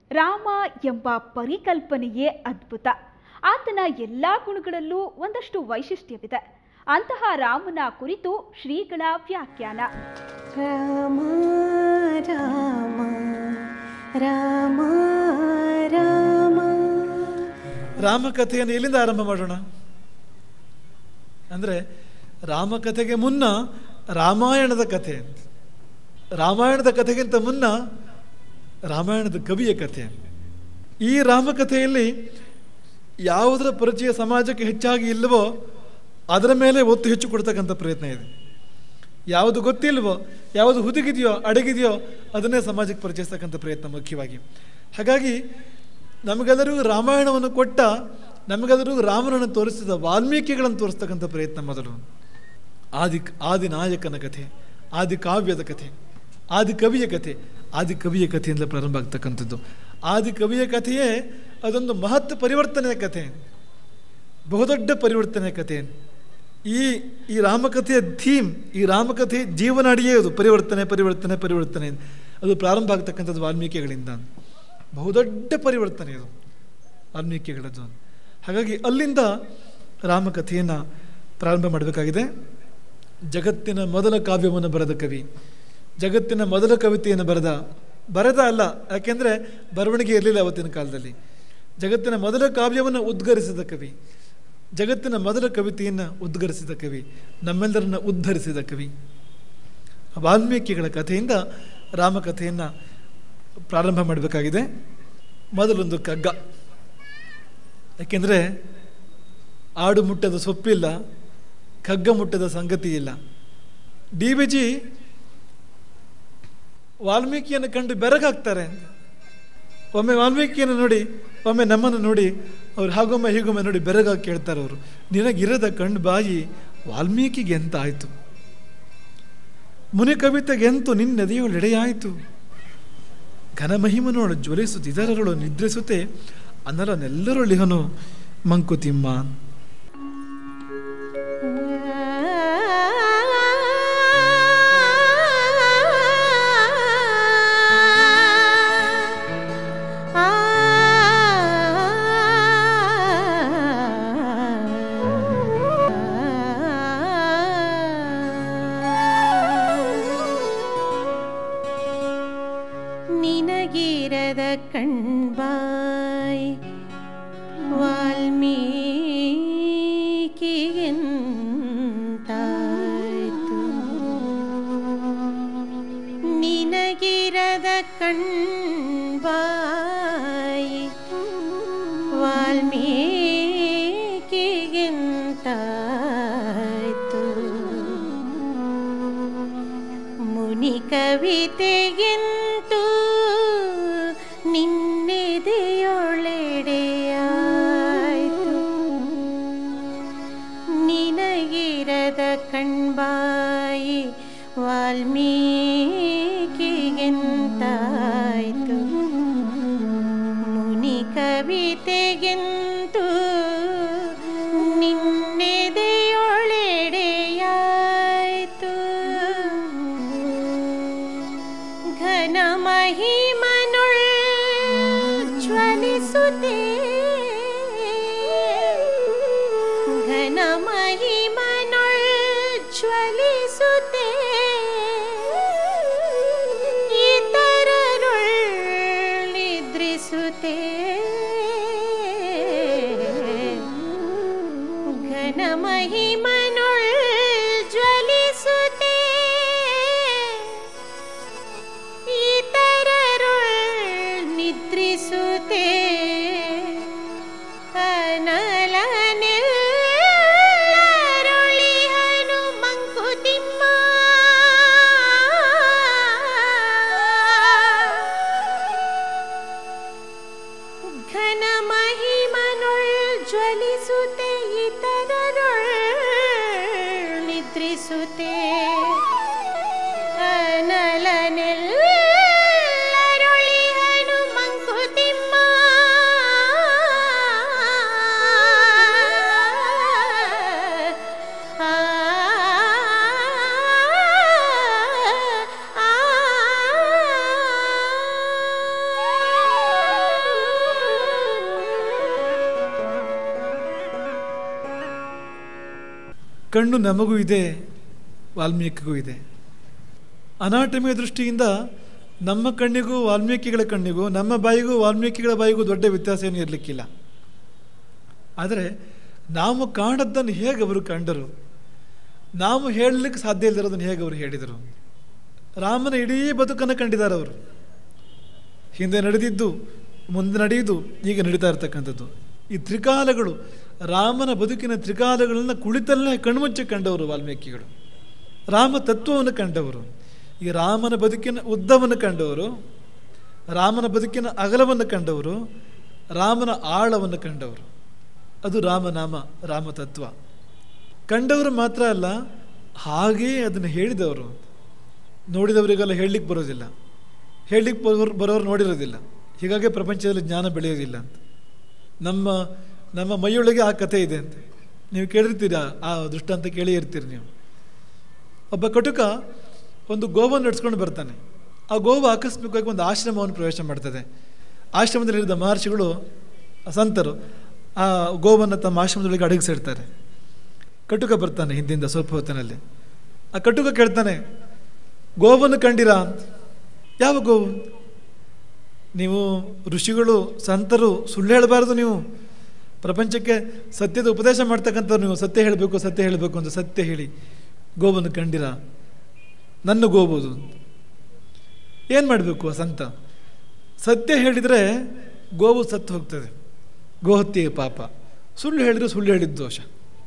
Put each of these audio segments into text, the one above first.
ರಾಮ ಎಂಬ ಪರಿಕಲ್ಪನೆಯೇ ಅದ್ಭುತ ಆತನ ಎಲ್ಲ ಗುಣಗಳಲ್ಲೂ ಒಂದಷ್ಟು ವೈಶಿಷ್ಟ್ಯವಿದೆ ಅಂತಹ ರಾಮನ ಕುರಿತು ಶ್ರೀಗಳ ವ್ಯಾಖ್ಯಾನ ರಾಮ ರಾಮ ರಾಮ ರಾಮ ರಾಮಕಥೆಯನ್ನು ಎಲ್ಲಿಂದ ಆರಂಭ ಮಾಡೋಣ ಅಂದರೆ ರಾಮಕಥೆಗೆ ಮುನ್ನ ರಾಮಾಯಣದ ಕಥೆ ರಾಮಾಯಣದ ಕಥೆಗಿಂತ ಮುನ್ನ ರಾಮಾಯಣದ ಕವಿಯ ಕಥೆ ಈ ರಾಮಕಥೆಯಲ್ಲಿ ಯಾವುದರ ಪರಿಚಯ ಸಮಾಜಕ್ಕೆ ಹೆಚ್ಚಾಗಿ ಇಲ್ಲವೋ ಅದರ ಮೇಲೆ ಒತ್ತು ಹೆಚ್ಚು ಕೊಡ್ತಕ್ಕಂಥ ಪ್ರಯತ್ನ ಇದೆ ಯಾವುದು ಗೊತ್ತಿಲ್ವೋ ಯಾವುದು ಹುದುಗಿದೆಯೋ ಅಡಗಿದೆಯೋ ಅದನ್ನೇ ಸಮಾಜಕ್ಕೆ ಪರಿಚಯಿಸ್ತಕ್ಕಂಥ ಪ್ರಯತ್ನ ಮುಖ್ಯವಾಗಿ ಹಾಗಾಗಿ ನಮಗೆಲ್ಲರಿಗೂ ರಾಮಾಯಣವನ್ನು ಕೊಟ್ಟ ನಮಗೆಲ್ಲರಿಗೂ ರಾಮನನ್ನು ತೋರಿಸಿದ ವಾಲ್ಮೀಕಿಗಳನ್ನು ತೋರಿಸ್ತಕ್ಕಂಥ ಪ್ರಯತ್ನ ಮೊದಲು ಆದಿ ಆದಿ ನಾಯಕನ ಕಥೆ ಆದಿ ಕಾವ್ಯದ ಕಥೆ ಆದಿ ಕವಿಯ ಕಥೆ ಆದಿ ಕವಿಯ ಕಥೆಯಿಂದ ಪ್ರಾರಂಭ ಆಗ್ತಕ್ಕಂಥದ್ದು ಆದಿ ಕವಿಯ ಕಥೆಯೇ ಅದೊಂದು ಮಹತ್ ಪರಿವರ್ತನೆಯ ಕಥೆ ಬಹುದೊಡ್ಡ ಪರಿವರ್ತನೆಯ ಕಥೆ ಈ ಈ ರಾಮಕಥೆಯ ಥೀಮ್ ಈ ರಾಮಕಥೆ ಜೀವನ ಅಡಿಯೇ ಅದು ಪರಿವರ್ತನೆ ಪರಿವರ್ತನೆ ಪರಿವರ್ತನೆ ಅದು ಪ್ರಾರಂಭ ಆಗ್ತಕ್ಕಂಥದ್ದು ವಾಲ್ಮೀಕಿಗಳಿಂದ ಬಹುದೊಡ್ಡ ಪರಿವರ್ತನೆ ಅದು ವಾಲ್ಮೀಕಿಗಳದ್ದು ಹಾಗಾಗಿ ಅಲ್ಲಿಂದ ರಾಮಕಥೆಯನ್ನು ಪ್ರಾರಂಭ ಮಾಡಬೇಕಾಗಿದೆ ಜಗತ್ತಿನ ಮೊದಲ ಕಾವ್ಯವನ್ನು ಬರೆದ ಕವಿ ಜಗತ್ತಿನ ಮೊದಲ ಕವಿತೆಯನ್ನು ಬರೆದ ಬರೆದ ಅಲ್ಲ ಯಾಕೆಂದರೆ ಬರವಣಿಗೆ ಇರಲಿಲ್ಲ ಅವತ್ತಿನ ಕಾಲದಲ್ಲಿ ಜಗತ್ತಿನ ಮೊದಲ ಕಾವ್ಯವನ್ನು ಉದ್ಗರಿಸಿದ ಕವಿ ಜಗತ್ತಿನ ಮೊದಲ ಕವಿತೆಯನ್ನು ಉದ್ಗರಿಸಿದ ಕವಿ ನಮ್ಮೆಲ್ಲರನ್ನ ಉದ್ಧರಿಸಿದ ಕವಿ ವಾಲ್ಮೀಕಿಗಳ ಕಥೆಯಿಂದ ರಾಮಕಥೆಯನ್ನು ಪ್ರಾರಂಭ ಮಾಡಬೇಕಾಗಿದೆ ಮೊದಲೊಂದು ಕಗ್ಗ ಯಾಕೆಂದರೆ ಆಡು ಮುಟ್ಟದ ಸೊಪ್ಪಿಲ್ಲ ಕಗ್ಗ ಮುಟ್ಟದ ಸಂಗತಿ ಇಲ್ಲ ಡಿ ವಿ ಜಿ ವಾಲ್ಮೀಕಿಯನ್ನು ಕಂಡು ಬೆರಗಾಗ್ತಾರೆ ಒಮ್ಮೆ ವಾಲ್ಮೀಕಿಯನ್ನು ನೋಡಿ ಒಮ್ಮೆ ನಮ್ಮನ್ನು ನೋಡಿ ಅವ್ರು ಹಾಗೊಮ್ಮೆ ಹೀಗೊಮ್ಮೆ ನೋಡಿ ಬೆರಗಾಗಿ ಕೇಳ್ತಾರೆ ಅವರು ನಿನಗಿರದ ಕಣ್ಣು ಬಾಯಿ ವಾಲ್ಮೀಕಿಗೆ ಎಂತ ಆಯಿತು ಮುನಿ ಕವಿತೆಗೆ ಎಂತು ನಿನ್ನೆದೆಯುಳೆಡೆಯಾಯಿತು ಘನಮಹಿಮನೋಳು ಜ್ವಲಿಸುತ್ತಿದರಳು ನಿದ್ರಿಸುತ್ತೆ ಅನ್ನಲನೆಲ್ಲರೊಳಿಹನು ಮಂಕುತಿಮ್ಮ ನಿನಗಿರದ ಕಣ್ಬಾಯ್ ವಾಲ್ಮೀಕಿಗೆಂತಾಯ್ತು ನಿನಗಿರದ ಕಣ್ಬಾಯ್ ವಾಲ್ಮೀಕಿಗೆಂತಾಯ್ತು ಮುನಿ ಕವಿತೆಗೆಂತೂ ನಿನ್ನೆದೆಯೊಳೆಡೆಯಾಯ್ತು ನಿನಗಿರದ ಕಣ್ಬಾಯಿ ವಾಲ್ಮೀಕಿಗೆಂತಾಯ್ತು ಮುನಿ ಕವಿತೆಗೆಂತೂ ನಿನ್ನೆದೆಯೊಳೆಡೆಯಾಯ್ತು ಘನ ಮಹಿಮನುಳ್ ಜ್ವಲಿಸುತ್ತೆ ಘನ ಮಹಿಮನುಳ್ ಜ್ವಲಿಸುತ್ತೆ ಇತರರುಳ್ ನಿದ್ರಿಸುತ್ತೆ ಘನ ಮಹಿಮನುಳ್ ಜ್ವಲಿಸುತ್ತೆ ಇತರರುಳ್ ನಿದ್ರಿಸುತ್ತೆ ಅನಲನೆಲ್ಲರೊಳಿಹನು ಮಂಕುತಿಮ್ಮ ಘನ ಮಹಿಮನುಳ್ ಜ್ವಲಿಸುತ್ತೆ ಇತರರುಳ್ ಕಣ್ಣು ನಮಗೂ ಇದೆ ವಾಲ್ಮೀಕಿಗೂ ಇದೆ ಅನಾಟಮಿಯ ದೃಷ್ಟಿಯಿಂದ ನಮ್ಮ ಕಣ್ಣಿಗೂ ವಾಲ್ಮೀಕಿಗಳ ಕಣ್ಣಿಗೂ ನಮ್ಮ ಬಾಯಿಗೂ ವಾಲ್ಮೀಕಿಗಳ ಬಾಯಿಗೂ ದೊಡ್ಡ ವ್ಯತ್ಯಾಸ ಏನು ಇರಲಿಕ್ಕಿಲ್ಲ ಆದರೆ ನಾವು ಕಾಣದ್ದನ್ನು ಹೇಗೆ ಅವರು ಕಂಡರು ನಾವು ಹೇಳಲಿಕ್ಕೆ ಸಾಧ್ಯ ಇಲ್ಲದಿರೋದನ್ನು ಹೇಗೆ ಅವರು ಹೇಳಿದರು ರಾಮನ ಇಡೀ ಬದುಕನ್ನು ಕಂಡಿದ್ದಾರೆ ಅವರು ಹಿಂದೆ ನಡೆದಿದ್ದು ಮುಂದೆ ನಡೆಯುವುದು ಈಗ ನಡೀತಾ ಇರ್ತಕ್ಕಂಥದ್ದು ಈ ತ್ರಿಕಾಲಗಳು ರಾಮನ ಬದುಕಿನ ತ್ರಿಕಾಲಗಳನ್ನು ಕುಳಿತಲ್ಲೇ ಕಣ್ಮುಚ್ಚಿ ಕಂಡವರು ವಾಲ್ಮೀಕಿಗಳು ರಾಮ ತತ್ವವನ್ನು ಕಂಡವರು ಈ ರಾಮನ ಬದುಕಿನ ಉದ್ದವನ್ನು ಕಂಡವರು ರಾಮನ ಬದುಕಿನ ಅಗಲವನ್ನು ಕಂಡವರು ರಾಮನ ಆಳವನ್ನು ಕಂಡವರು ಅದು ರಾಮನಾಮ ರಾಮತತ್ವ ಕಂಡವರು ಮಾತ್ರ ಅಲ್ಲ ಹಾಗೇ ಅದನ್ನು ಹೇಳಿದವರು ನೋಡಿದವರಿಗೆಲ್ಲ ಹೇಳಲಿಕ್ಕೆ ಬರೋದಿಲ್ಲ ಹೇಳಲಿಕ್ಕೆ ಬರೋರು ಬರೋರು ನೋಡಿರೋದಿಲ್ಲ ಹೀಗಾಗಿ ಪ್ರಪಂಚದಲ್ಲಿ ಜ್ಞಾನ ಬೆಳೆಯೋದಿಲ್ಲ ಅಂತ ನಮ್ಮ ನಮ್ಮ ಮೈಯೊಳಗೆ ಆ ಕಥೆ ಇದೆ ಅಂತ ನೀವು ಕೇಳಿರ್ತೀರಾ ಆ ದೃಷ್ಟಾಂತ ಕೇಳಿ ಇರ್ತೀರಿ ನೀವು ಒಬ್ಬ ಕಟುಕ ಒಂದು ಗೋವನ್ನು ನಡೆಸ್ಕೊಂಡು ಬರ್ತಾನೆ ಆ ಗೋವು ಆಕಸ್ಮಿಕವಾಗಿ ಒಂದು ಆಶ್ರಮವನ್ನು ಪ್ರವೇಶ ಮಾಡ್ತದೆ ಆಶ್ರಮದಲ್ಲಿದ್ದ ಮಹರ್ಷಿಗಳು ಸಂತರು ಆ ಗೋವನ್ನು ತಮ್ಮ ಆಶ್ರಮದೊಳಗೆ ಅಡಗಿಸಿಡ್ತಾರೆ ಕಟುಕ ಬರ್ತಾನೆ ಹಿಂದಿಂದ ಸ್ವಲ್ಪ ಹೊತ್ತಿನಲ್ಲಿ ಆ ಕಟುಕ ಕೇಳ್ತಾನೆ ಗೋವನ್ನು ಕಂಡಿರಾ ಅಂತ ಯಾವ ಗೋವು ನೀವು ಋಷಿಗಳು ಸಂತರು ಸುಳ್ಳು ಹೇಳಬಾರ್ದು ನೀವು ಪ್ರಪಂಚಕ್ಕೆ ಸತ್ಯದ ಉಪದೇಶ ಮಾಡ್ತಕ್ಕಂಥವ್ರು ನೀವು ಸತ್ಯ ಹೇಳಬೇಕು ಸತ್ಯ ಹೇಳಬೇಕು ಅಂತ ಸತ್ಯ ಹೇಳಿ ಗೋವನ್ನು ಕಂಡಿರ ನನ್ನ ಗೋಬೋದು ಏನು ಮಾಡಬೇಕು ಆ ಸಂತ ಸತ್ಯ ಹೇಳಿದರೆ ಗೋವು ಸತ್ತು ಹೋಗ್ತದೆ ಗೋಹತ್ಯೆಯ ಪಾಪ ಸುಳ್ಳು ಹೇಳಿದರೆ ಸುಳ್ಳು ಹೇಳಿದ ದೋಷ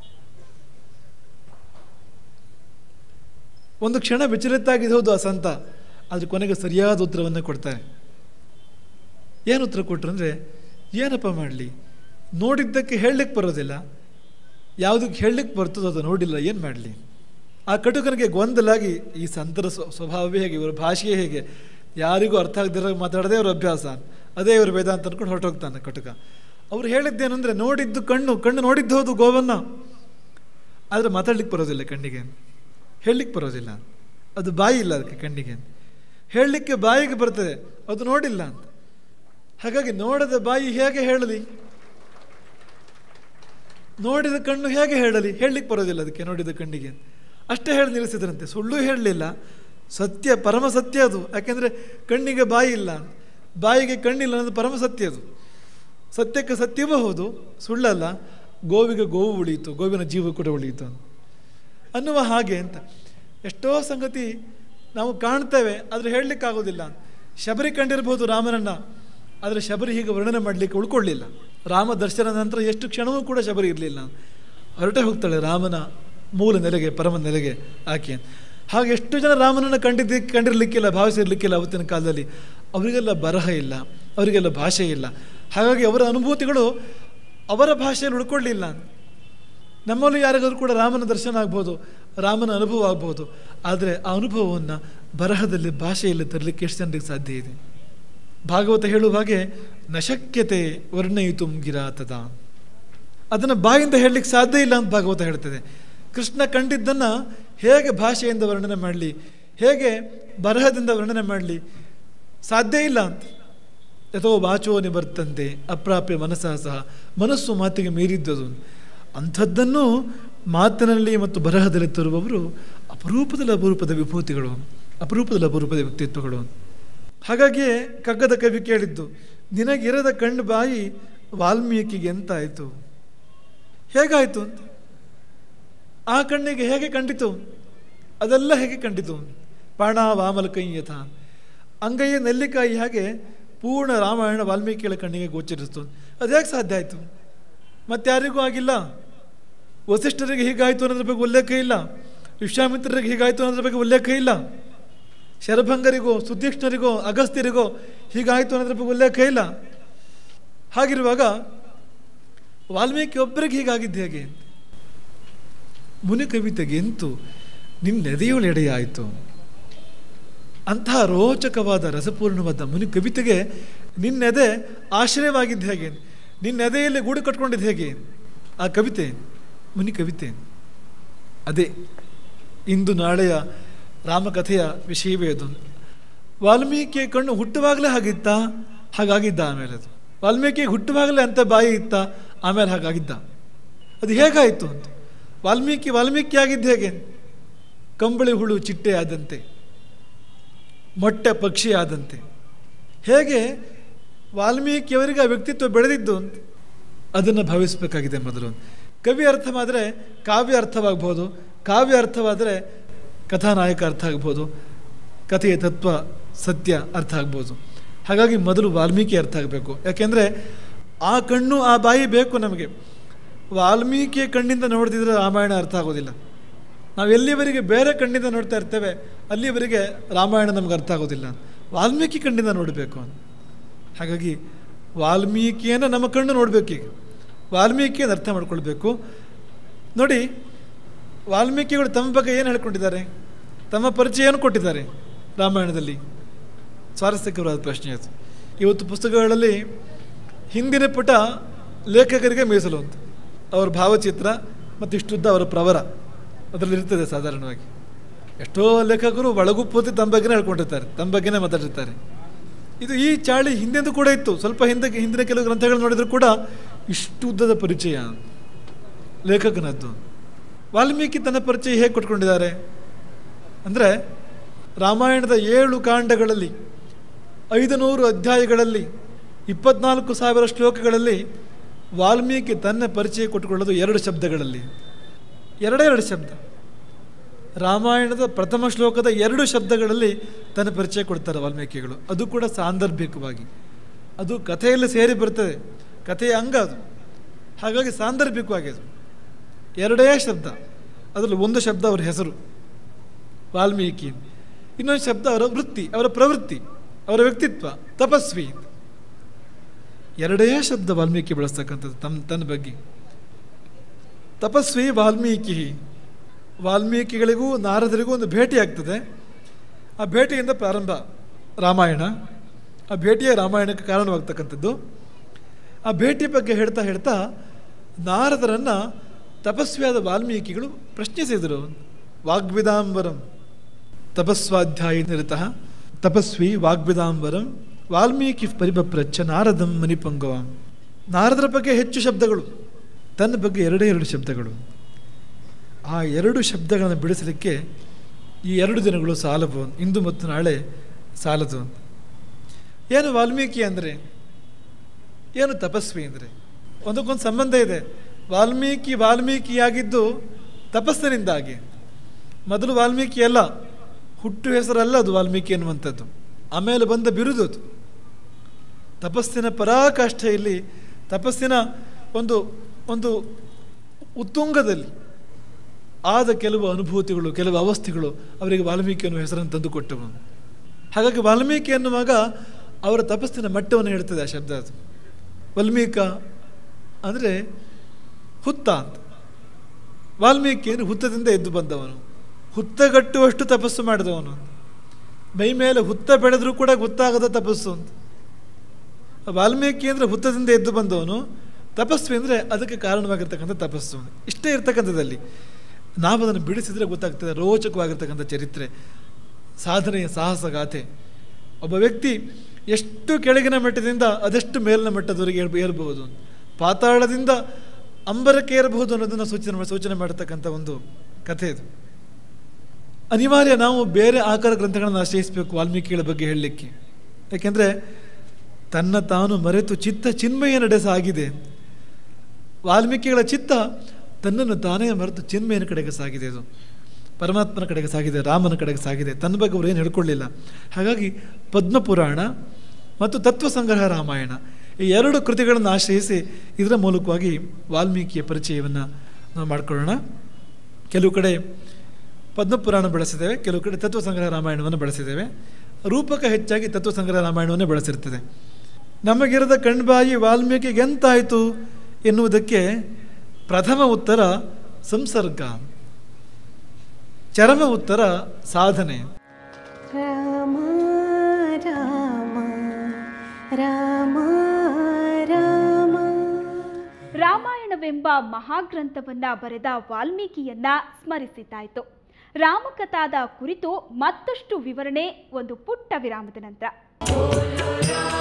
ಒಂದು ಕ್ಷಣ ವಿಚಲಿತಾಗಿದೆ ಹೌದು ಆ ಸಂತ ಆದರೆ ಕೊನೆಗೆ ಸರಿಯಾದ ಉತ್ತರವನ್ನು ಕೊಡ್ತಾರೆ ಏನು ಉತ್ತರ ಕೊಟ್ಟರು ಅಂದರೆ ಏನಪ್ಪ ಮಾಡಲಿ ನೋಡಿದ್ದಕ್ಕೆ ಹೇಳಲಿಕ್ಕೆ ಬರೋದಿಲ್ಲ ಯಾವುದಕ್ಕೆ ಹೇಳಲಿಕ್ಕೆ ಬರ್ತದೋ ಅದು ನೋಡಿಲ್ಲ ಏನು ಮಾಡಲಿ ಆ ಕಟುಕನಿಗೆ ಗೊಂದಲಾಗಿ ಈ ಸಂತರ ಸ್ವ ಸ್ವಭಾವವೇ ಹೇಗೆ ಇವರ ಭಾಷೆಯೇ ಹೇಗೆ ಯಾರಿಗೂ ಅರ್ಥ ಆಗದಿರೋ ಮಾತಾಡೋದೇ ಅವ್ರ ಅಭ್ಯಾಸ ಅದೇ ಇವರು ವೇದಾಂತ ಅಂದ್ಕೊಂಡು ಹೊರಟೋಗ್ತಾನೆ ಕಟುಕ ಅವ್ರು ಹೇಳಿದ್ದೇನೆಂದರೆ ನೋಡಿದ್ದು ಕಣ್ಣು ಕಣ್ಣು ನೋಡಿದ್ದು ಹೌದು ಗೋವನ್ನು ಆದರೆ ಮಾತಾಡ್ಲಿಕ್ಕೆ ಬರೋದಿಲ್ಲ ಕಣ್ಣಿಗೆ ಹೇಳಲಿಕ್ಕೆ ಬರೋದಿಲ್ಲ ಅದು ಬಾಯಿ ಇಲ್ಲ ಅದಕ್ಕೆ ಕಣ್ಣಿಗೆ ಹೇಳಲಿಕ್ಕೆ ಬಾಯಿಗೆ ಬರ್ತದೆ ಅದು ನೋಡಿಲ್ಲ ಅಂತ ಹಾಗಾಗಿ ನೋಡದ ಬಾಯಿ ಹೇಗೆ ಹೇಳಲಿ ನೋಡಿದ ಕಣ್ಣು ಹೇಗೆ ಹೇಳಲಿ ಹೇಳಲಿಕ್ಕೆ ಬರೋದಿಲ್ಲ ಅದಕ್ಕೆ ನೋಡಿದ ಕಣ್ಣಿಗೆ ಅಷ್ಟೇ ಹೇಳಿ ನಿಲ್ಲಿಸಿದ್ರಂತೆ ಸುಳ್ಳು ಹೇಳಲಿಲ್ಲ ಸತ್ಯ ಪರಮ ಸತ್ಯ ಅದು ಯಾಕೆಂದರೆ ಕಣ್ಣಿಗೆ ಬಾಯಿ ಇಲ್ಲ ಬಾಯಿಗೆ ಕಣ್ಣಿಲ್ಲ ಅನ್ನೋದು ಪರಮ ಸತ್ಯ ಅದು ಸತ್ಯಕ್ಕೆ ಸತ್ಯವೂ ಹೌದು ಸುಳ್ಳಲ್ಲ ಗೋವಿಗೆ ಗೋವು ಉಳಿಯಿತು ಗೋವಿನ ಜೀವ ಕೂಡ ಉಳಿಯಿತು ಅನ್ನುವ ಹಾಗೆ ಅಂತ ಎಷ್ಟೋ ಸಂಗತಿ ನಾವು ಕಾಣ್ತೇವೆ ಆದರೆ ಹೇಳಲಿಕ್ಕಾಗೋದಿಲ್ಲ ಶಬರಿ ಕಂಡಿರ್ಬೋದು ರಾಮನನ್ನ ಆದರೆ ಶಬರಿ ಹೀಗೆ ವರ್ಣನೆ ಮಾಡಲಿಕ್ಕೆ ಉಳ್ಕೊಳ್ಳಿಲ್ಲ ರಾಮ ದರ್ಶನದ ನಂತರ ಎಷ್ಟು ಕ್ಷಣವೂ ಕೂಡ ಶಬರಿ ಇರಲಿಲ್ಲ ಹೊರಟೆ ಹೋಗ್ತಾಳೆ ರಾಮನ ಮೂಲ ನೆಲೆಗೆ ಪರಮ ನೆಲೆಗೆ ಆಕೆ ಹಾಗೆ ಎಷ್ಟು ಜನ ರಾಮನನ್ನು ಕಂಡಿದ್ದ ಕಂಡಿರಲಿಕ್ಕಿಲ್ಲ ಭಾವಿಸಿರ್ಲಿಕ್ಕಿಲ್ಲ ಅವತ್ತಿನ ಕಾಲದಲ್ಲಿ ಅವರಿಗೆಲ್ಲ ಬರಹ ಇಲ್ಲ ಅವರಿಗೆಲ್ಲ ಭಾಷೆ ಇಲ್ಲ ಹಾಗಾಗಿ ಅವರ ಅನುಭೂತಿಗಳು ಅವರ ಭಾಷೆಯಲ್ಲಿ ಉಳ್ಕೊಳ್ಳಿಲ್ಲ ನಮ್ಮಲ್ಲೂ ಯಾರಿಗಾದ್ರೂ ಕೂಡ ರಾಮನ ದರ್ಶನ ಆಗ್ಬೋದು ರಾಮನ ಅನುಭವ ಆಗ್ಬೋದು ಆದರೆ ಆ ಅನುಭವವನ್ನು ಬರಹದಲ್ಲಿ ಭಾಷೆಯಲ್ಲಿ ತರಲಿಕ್ಕೆ ಎಷ್ಟು ಜನರಿಗೆ ಸಾಧ್ಯ ಇದೆ ಭಾಗವತ ಹೇಳುವ ಹಾಗೆ ನಶಕ್ಯತೆ ವರ್ಣಯಿತು ಗಿರಾತದ ಅದನ್ನು ಬಾಯಿಂದ ಹೇಳಲಿಕ್ಕೆ ಸಾಧ್ಯ ಇಲ್ಲ ಅಂತ ಭಾಗವತ ಹೇಳ್ತದೆ ಕೃಷ್ಣ ಕಂಡಿದ್ದನ್ನು ಹೇಗೆ ಭಾಷೆಯಿಂದ ವರ್ಣನೆ ಮಾಡಲಿ ಹೇಗೆ ಬರಹದಿಂದ ವರ್ಣನೆ ಮಾಡಲಿ ಸಾಧ್ಯ ಇಲ್ಲ ಅಂತ ಯಥೋ ವಾಚೋ ನಿವರ್ತಂತೆ ಅಪ್ರಾಪ್ಯ ಮನಸ್ಸಹ ಸಹ ಮನಸ್ಸು ಮಾತಿಗೆ ಮೀರಿದ್ದದು ಅಂಥದ್ದನ್ನು ಮಾತಿನಲ್ಲಿ ಮತ್ತು ಬರಹದಲ್ಲಿ ತರುವವರು ಅಪರೂಪದಲ್ಲಿ ಅಪರೂಪದ ವಿಭೂತಿಗಳು ಅಪರೂಪದಲ್ಲಿ ಅಪರೂಪದ ವ್ಯಕ್ತಿತ್ವಗಳು ಹಾಗಾಗಿಯೇ ಕಗ್ಗದ ಕವಿ ಕೇಳಿದ್ದು ನಿನಗಿರದ ಕಣ್ಣು ಬಾಯಿ ವಾಲ್ಮೀಕಿಗೆ ಎಂತಾಯಿತು ಹೇಗಾಯಿತು ಅಂತ ಆ ಕಣ್ಣಿಗೆ ಹೇಗೆ ಕಂಡಿತು ಅದೆಲ್ಲ ಹೇಗೆ ಕಂಡಿತು ಪಾಣ ವಾಮಲ ಕೈ ಯಥ ಅಂಗೈಯ ನೆಲ್ಲಿಕಾಯಿ ಹಾಗೆ ಪೂರ್ಣ ರಾಮಾಯಣ ವಾಲ್ಮೀಕಿಗಳ ಕಣ್ಣಿಗೆ ಗೋಚರಿಸ್ತು ಅದು ಹೇಗೆ ಸಾಧ್ಯ ಆಯಿತು ಮತ್ತಾರಿಗೂ ಆಗಿಲ್ಲ ವಸಿಷ್ಠರಿಗೆ ಹೀಗಾಯಿತು ಅನ್ನೋದ್ರ ಬಗ್ಗೆ ಉಲ್ಲೇಖ ಇಲ್ಲ ವಿಶ್ವಾಮಿತ್ರರಿಗೆ ಹೀಗಾಯಿತು ಅನ್ನೋದ್ರ ಬಗ್ಗೆ ಉಲ್ಲೇಖ ಇಲ್ಲ ಶರಭಂಗರಿಗೋ ಸುದೀಕ್ಷ್ಣರಿಗೋ ಅಗಸ್ತ್ಯರಿಗೋ ಹೀಗಾಯಿತು ಅನ್ನೋದ್ರ ಬಗ್ಗೆ ಉಲ್ಲೇಖ ಇಲ್ಲ ಹಾಗಿರುವಾಗ ವಾಲ್ಮೀಕಿ ಒಬ್ಬರಿಗೆ ಹೀಗಾಗಿದ್ದು ಹೇಗೆ ಮುನಿ ಕವಿತೆಗೆ ಎಂತು ನಿನ್ನೆದೆಯೊಳೆಡೆಯಾಯಿತು ಅಂತಹ ರೋಚಕವಾದ ರಸಪೂರ್ಣವಾದ ಮುನಿ ಕವಿತೆಗೆ ನಿನ್ನೆದೆ ಆಶ್ರಯವಾಗಿದ್ದು ಹೇಗೆ ನಿನ್ನೆದೆಯಲ್ಲಿ ಗೂಡು ಕಟ್ಕೊಂಡಿದ್ದು ಹೇಗೆ ಆ ಕವಿತೆ ಮುನಿ ಕವಿತೆ ಅದೇ ಇಂದು ನಾಳೆಯ ರಾಮಕಥೆಯ ವಿಷಯವೇ ಅದು ವಾಲ್ಮೀಕಿಯ ಕಣ್ಣು ಹುಟ್ಟುವಾಗಲೇ ಹಾಗಿತ್ತ ಹಾಗಾಗಿದ್ದ ಆಮೇಲೆ ಅದು ವಾಲ್ಮೀಕಿ ಹುಟ್ಟುವಾಗಲೇ ಅಂತ ಬಾಯಿ ಇತ್ತ ಆಮೇಲೆ ಹಾಗಾಗಿದ್ದ ಅದು ಹೇಗಾಯಿತು ಅಂತ ವಾಲ್ಮೀಕಿ ವಾಲ್ಮೀಕಿ ಆಗಿದ್ದು ಹೇಗೆ ಕಂಬಳಿ ಹುಳು ಚಿಟ್ಟೆ ಆದಂತೆ ಮೊಟ್ಟೆ ಪಕ್ಷಿ ಆದಂತೆ ಹೇಗೆ ವಾಲ್ಮೀಕಿಯವರಿಗೆ ಆ ವ್ಯಕ್ತಿತ್ವ ಬೆಳೆದಿದ್ದು ಅಂತ ಅದನ್ನು ಭಾವಿಸಬೇಕಾಗಿದೆ ಮೊದಲು ಕವಿ ಅರ್ಥವಾದರೆ ಕಾವ್ಯ ಅರ್ಥವಾಗ್ಬೋದು ಕಾವ್ಯ ಅರ್ಥವಾದರೆ ಕಥಾನಾಯಕ ಅರ್ಥ ಆಗ್ಬೋದು ಕಥೆಯ ತತ್ವ ಸತ್ಯ ಅರ್ಥ ಆಗ್ಬೋದು ಹಾಗಾಗಿ ಮೊದಲು ವಾಲ್ಮೀಕಿ ಅರ್ಥ ಆಗಬೇಕು ಯಾಕೆಂದರೆ ಆ ಕಣ್ಣು ಆ ಬಾಯಿ ಬೇಕು ನಮಗೆ ವಾಲ್ಮೀಕಿಯ ಕಣ್ಣಿಂದ ನೋಡ್ತಿದ್ರೆ ರಾಮಾಯಣ ಅರ್ಥ ಆಗೋದಿಲ್ಲ ನಾವು ಎಲ್ಲಿವರೆಗೆ ಬೇರೆ ಕಣ್ಣಿಂದ ನೋಡ್ತಾ ಇರ್ತೇವೆ ಅಲ್ಲಿವರೆಗೆ ರಾಮಾಯಣ ನಮ್ಗೆ ಅರ್ಥ ಆಗೋದಿಲ್ಲ ವಾಲ್ಮೀಕಿ ಕಣ್ಣಿಂದ ನೋಡಬೇಕು ಅಂತ ಹಾಗಾಗಿ ವಾಲ್ಮೀಕಿಯನ್ನು ನಮ್ಮ ಕಣ್ಣು ನೋಡಬೇಕೀಗ ವಾಲ್ಮೀಕಿಯನ್ನು ಅರ್ಥ ಮಾಡ್ಕೊಳ್ಬೇಕು ನೋಡಿ ವಾಲ್ಮೀಕಿಗಳು ತಮ್ಮ ಬಗ್ಗೆ ಏನು ಹೇಳ್ಕೊಂಡಿದ್ದಾರೆ ತಮ್ಮ ಪರಿಚಯ ಏನು ಕೊಟ್ಟಿದ್ದಾರೆ ರಾಮಾಯಣದಲ್ಲಿ ಸ್ವಾರಸ್ಯಕರವಾದ ಪ್ರಶ್ನೆ ಅದು ಇವತ್ತು ಪುಸ್ತಕಗಳಲ್ಲಿ ಹಿಂದಿನ ಪುಟ ಲೇಖಕರಿಗೆ ಮೀಸಲು ಅಂತ ಅವರ ಭಾವಚಿತ್ರ ಮತ್ತು ಇಷ್ಟುದ್ದ ಅವರ ಪ್ರವರ ಅದರಲ್ಲಿ ಇರ್ತದೆ ಸಾಧಾರಣವಾಗಿ ಎಷ್ಟೋ ಲೇಖಕರು ಒಳಗುಪ್ಪೋತಿ ತಮ್ಮ ಬಗ್ಗೆನೇ ಹೇಳ್ಕೊಂಡಿರ್ತಾರೆ ತಮ್ಮ ಬಗ್ಗೆನೇ ಮಾತಾಡಿರ್ತಾರೆ ಇದು ಈ ಚಾಳಿ ಹಿಂದೆಂದು ಕೂಡ ಇತ್ತು ಸ್ವಲ್ಪ ಹಿಂದೆ ಹಿಂದಿನ ಕೆಲವು ಗ್ರಂಥಗಳು ನೋಡಿದ್ರು ಕೂಡ ಇಷ್ಟು ಉದ್ದದ ಪರಿಚಯ ಲೇಖಕನದ್ದು ವಾಲ್ಮೀಕಿ ತನ್ನ ಪರಿಚಯ ಹೇಗೆ ಕೊಟ್ಕೊಂಡಿದ್ದಾರೆ ಅಂದರೆ ರಾಮಾಯಣದ ಏಳು ಕಾಂಡಗಳಲ್ಲಿ ಐದು ನೂರು ಅಧ್ಯಾಯಗಳಲ್ಲಿ ಇಪ್ಪತ್ನಾಲ್ಕು ಸಾವಿರ ಶ್ಲೋಕಗಳಲ್ಲಿ ವಾಲ್ಮೀಕಿ ತನ್ನ ಪರಿಚಯ ಕೊಟ್ಟುಕೊಳ್ಳೋದು ಎರಡು ಶಬ್ದಗಳಲ್ಲಿ ಎರಡೇ ಎರಡು ಶಬ್ದ ರಾಮಾಯಣದ ಪ್ರಥಮ ಶ್ಲೋಕದ ಎರಡು ಶಬ್ದಗಳಲ್ಲಿ ತನ್ನ ಪರಿಚಯ ಕೊಡ್ತಾರೆ ವಾಲ್ಮೀಕಿಗಳು ಅದು ಕೂಡ ಸಾಂದರ್ಭಿಕವಾಗಿ ಅದು ಕಥೆಯಲ್ಲಿ ಸೇರಿ ಬರ್ತದೆ ಕಥೆಯ ಅಂಗ ಅದು ಹಾಗಾಗಿ ಸಾಂದರ್ಭಿಕವಾಗಿ ಅದು ಎರಡೇ ಶಬ್ದ ಅದರಲ್ಲಿ ಒಂದು ಶಬ್ದ ಅವರ ಹೆಸರು ವಾಲ್ಮೀಕಿ ಇನ್ನೊಂದು ಶಬ್ದ ಅವರ ವೃತ್ತಿ ಅವರ ಪ್ರವೃತ್ತಿ ಅವರ ವ್ಯಕ್ತಿತ್ವ ತಪಸ್ವಿ ಎರಡೇ ಶಬ್ದ ವಾಲ್ಮೀಕಿ ಬಳಸ್ತಕ್ಕಂಥದ್ದು ತಮ್ಮ ತನ್ನ ಬಗ್ಗೆ ತಪಸ್ವಿ ವಾಲ್ಮೀಕಿ ವಾಲ್ಮೀಕಿಗಳಿಗೂ ನಾರದರಿಗೂ ಒಂದು ಭೇಟಿ ಆಗ್ತದೆ ಆ ಭೇಟಿಯಿಂದ ಪ್ರಾರಂಭ ರಾಮಾಯಣ ಆ ಭೇಟಿಯೇ ರಾಮಾಯಣಕ್ಕೆ ಕಾರಣವಾಗ್ತಕ್ಕಂಥದ್ದು ಆ ಭೇಟಿ ಬಗ್ಗೆ ಹೇಳ್ತಾ ಹೇಳ್ತಾ ನಾರದರನ್ನು ತಪಸ್ವಿಯಾದ ವಾಲ್ಮೀಕಿಗಳು ಪ್ರಶ್ನಿಸಿದರು ವಾಗ್ವಿದಾಂಬರಂ ತಪಸ್ವಾಧ್ಯಾಯ ನಿರತಃ ತಪಸ್ವಿ ವಾಗ್ವಿದಾಂಬರಂ ವಾಲ್ಮೀಕಿ ಪರಿಭಪ್ರಚ್ಛ ನಾರದಂ ಮನಿಪಂಗವಾಂ ನಾರದರ ಬಗ್ಗೆ ಹೆಚ್ಚು ಶಬ್ದಗಳು ತನ್ನ ಬಗ್ಗೆ ಎರಡೇ ಎರಡು ಶಬ್ದಗಳು ಆ ಎರಡು ಶಬ್ದಗಳನ್ನು ಬಿಡಿಸಲಿಕ್ಕೆ ಈ ಎರಡು ದಿನಗಳು ಸಾಲವು ಇಂದು ಮತ್ತು ನಾಳೆ ಸಾಲದು ಏನು ವಾಲ್ಮೀಕಿ ಅಂದರೆ ಏನು ತಪಸ್ವಿ ಅಂದರೆ ಒಂದಕ್ಕೊಂದು ಸಂಬಂಧ ಇದೆ ವಾಲ್ಮೀಕಿ ವಾಲ್ಮೀಕಿಯಾಗಿದ್ದು ತಪಸ್ಸಿನಿಂದಾಗಿ ಮೊದಲು ವಾಲ್ಮೀಕಿ ಅಲ್ಲ ಹುಟ್ಟು ಹೆಸರಲ್ಲ ಅದು ವಾಲ್ಮೀಕಿ ಎನ್ನುವಂಥದ್ದು ಆಮೇಲೆ ಬಂದ ಬಿರುದು ಅದು ತಪಸ್ಸಿನ ಪರಾಕಾಷ್ಠೆಯಲ್ಲಿ ತಪಸ್ಸಿನ ಒಂದು ಒಂದು ಉತ್ತುಂಗದಲ್ಲಿ ಆದ ಕೆಲವು ಅನುಭೂತಿಗಳು ಕೆಲವು ಅವಸ್ಥೆಗಳು ಅವರಿಗೆ ವಾಲ್ಮೀಕಿ ಅನ್ನುವ ಹೆಸರನ್ನು ತಂದುಕೊಟ್ಟವು ಹಾಗಾಗಿ ವಾಲ್ಮೀಕಿ ಎನ್ನುವಾಗ ಅವರ ತಪಸ್ಸಿನ ಮಟ್ಟವನ್ನು ಹೇಳ್ತದೆ ಆ ಶಬ್ದ ಅದು ವಾಲ್ಮೀಕ ಅಂದರೆ ಹುತ್ತ ಅಂತ ವಾಲ್ಮೀಕಿ ಅಂದರೆ ಹುತ್ತದಿಂದ ಎದ್ದು ಬಂದವನು ಹುತ್ತಗಟ್ಟುವಷ್ಟು ತಪಸ್ಸು ಮಾಡಿದವನು ಮೈ ಮೇಲೆ ಹುತ್ತ ಬೆಳೆದರೂ ಕೂಡ ಗೊತ್ತಾಗದ ತಪಸ್ಸು ಅಂತ ವಾಲ್ಮೀಕಿ ಅಂದರೆ ಹುತ್ತದಿಂದ ಎದ್ದು ಬಂದವನು ತಪಸ್ವಿ ಅಂದರೆ ಅದಕ್ಕೆ ಕಾರಣವಾಗಿರ್ತಕ್ಕಂಥ ತಪಸ್ಸು ಇಷ್ಟೇ ಇರ್ತಕ್ಕಂಥದ್ದಲ್ಲಿ ನಾವು ಅದನ್ನು ಬಿಡಿಸಿದರೆ ಗೊತ್ತಾಗ್ತದೆ ರೋಚಕವಾಗಿರ್ತಕ್ಕಂಥ ಚರಿತ್ರೆ ಸಾಧನೆಯ ಸಾಹಸಗಾಥೆ ಒಬ್ಬ ವ್ಯಕ್ತಿ ಎಷ್ಟು ಕೆಳಗಿನ ಮಟ್ಟದಿಂದ ಅದೆಷ್ಟು ಮೇಲಿನ ಮಟ್ಟದವರೆಗೆ ಏರ್ ಏರಬಹುದು ಪಾತಾಳದಿಂದ ಅಂಬರಕ್ಕೆ ಏರಬಹುದು ಅನ್ನೋದನ್ನು ಸೂಚನೆ ಸೂಚನೆ ಮಾಡತಕ್ಕಂಥ ಒಂದು ಕಥೆ ಇದು ಅನಿವಾರ್ಯ ನಾವು ಬೇರೆ ಆಕಾರ ಗ್ರಂಥಗಳನ್ನು ಆಶ್ರಯಿಸಬೇಕು ವಾಲ್ಮೀಕಿಗಳ ಬಗ್ಗೆ ಹೇಳಲಿಕ್ಕೆ ಯಾಕೆಂದರೆ ತನ್ನ ತಾನು ಮರೆತು ಚಿತ್ತ ಚಿನ್ಮಯ ನಡೆ ಸಾಗಿದೆ ವಾಲ್ಮೀಕಿಗಳ ಚಿತ್ತ ತನ್ನನ್ನು ತಾನೇ ಮರೆತು ಚಿನ್ಮಯನ ಕಡೆಗೆ ಸಾಗಿದೆ ಅದು ಪರಮಾತ್ಮನ ಕಡೆಗೆ ಸಾಗಿದೆ ರಾಮನ ಕಡೆಗೆ ಸಾಗಿದೆ ತನ್ನ ಬಗ್ಗೆ ಅವರು ಏನು ಹೇಳ್ಕೊಳ್ಳಿಲ್ಲ ಹಾಗಾಗಿ ಪದ್ಮಪುರಾಣ ಮತ್ತು ತತ್ವ ಸಂಗ್ರಹ ರಾಮಾಯಣ ಈ ಎರಡು ಕೃತಿಗಳನ್ನು ಆಶ್ರಯಿಸಿ ಇದರ ಮೂಲಕವಾಗಿ ವಾಲ್ಮೀಕಿಯ ಪರಿಚಯವನ್ನು ನಾವು ಮಾಡಿಕೊಳ್ಳೋಣ ಕೆಲವು ಕಡೆ ಪದ್ಮಪುರಾಣ ಬಳಸಿದ್ದೇವೆ ಕೆಲವು ಕಡೆ ತತ್ವ ಸಂಗ್ರಹ ರಾಮಾಯಣವನ್ನು ಬಳಸಿದ್ದೇವೆ ರೂಪಕ ಹೆಚ್ಚಾಗಿ ತತ್ವ ಸಂಗ್ರಹ ರಾಮಾಯಣವನ್ನೇ ಬಳಸಿರ್ತದೆ ನಮಗಿರದ ಕಣ್ಬಾಯಿ ವಾಲ್ಮೀಕಿಗೆ ಎಂತಾಯಿತು ಎನ್ನುವುದಕ್ಕೆ ಪ್ರಥಮ ಉತ್ತರ ಸಂಸರ್ಗ ಚರಮ ಉತ್ತರ ಸಾಧನೆ ರಾಮ ರಾಮ ರಾಮ ರಾಮ ರಾಮಾಯಣವೆಂಬ ಮಹಾಗ್ರಂಥವನ್ನ ಬರೆದ ವಾಲ್ಮೀಕಿಯನ್ನ ಸ್ಮರಿಸಿದ್ದಾಯಿತು ರಾಮಕಥಾದ ಕುರಿತು ಮತ್ತಷ್ಟು ವಿವರಣೆ ಒಂದು ಪುಟ್ಟ ವಿರಾಮದ ನಂತರ